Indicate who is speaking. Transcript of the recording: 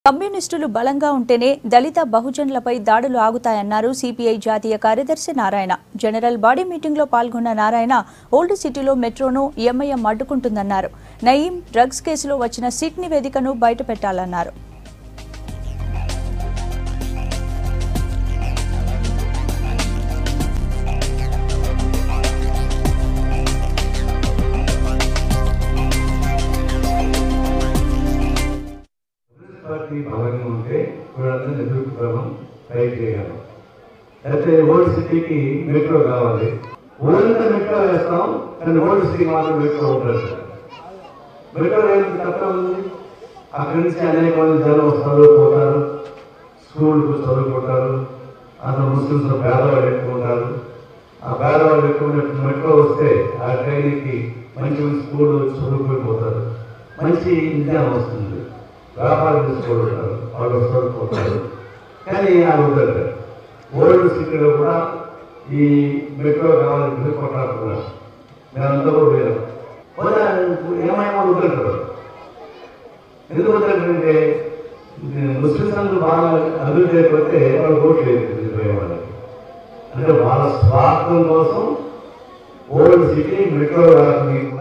Speaker 1: కమ్యూనిస్టులు బలంగా ఉంటేనే దళిత బహుజనులపై దాడులు ఆగుతాయన్నారు సిపిఐ జాతీయ కార్యదర్శి నారాయణ జనరల్ బాడీ మీటింగ్లో పాల్గొన్న నారాయణ ఓల్డ్ సిటీలో మెట్రోను ఎంఐఎం అడ్డుకుంటుందన్నారు నయీం డ్రగ్స్ కేసులో వచ్చిన సిట్ నివేదికను బయటపెట్టాలన్నారు
Speaker 2: కాంగ్రెస్ పార్టీ బలంగా ఉంటే వీళ్ళందరినీ ఎదుర్కోవడం ట్రై చేయగలం అయితే ఓల్డ్ సిటీకి మెట్రో కావాలి ఊరంతా మెట్రో వేస్తాం కానీ ఓల్డ్ సిటీ మాత్రం మెట్రో ఉండదు మెట్రో ఏంటి తక్కువ ఉంది అక్కడి నుంచి అనేక మంది జనం వస్తారు పోతారు స్కూల్కు చదువుకుంటారు అసలు ముస్లింస్ పేదవాళ్ళు ఎక్కువ ఉంటారు ఆ పేదవాళ్ళు ఎక్కువ ఉన్నప్పుడు మెట్రో వస్తే ఆ ట్రైన్కి మంచి మంచి స్కూల్ చదువుకొని పోతారు మంచి విజ్ఞానం వస్తుంది వ్యాపారం చేసుకోగలుగుతారు వాళ్ళు వస్తారు పోతారు కానీ ఆ ఉండదు ఓల్డ్ సిటీలో కూడా ఈ మెట్రో కావాలని కొట్లాడుతున్నారు మేమంతా కూడా పోయాం పోతే ఏమైనా వద్దంటారు ఎందుకు వద్దంటే ముస్లింస్ అందరూ బాగా అభివృద్ధి అయిపోతే వాళ్ళు ఓట్లు లేదు పోయే వాళ్ళకి అంటే వాళ్ళ స్వార్థం కోసం ఓల్డ్ సిటీ మెట్రో రాకుండా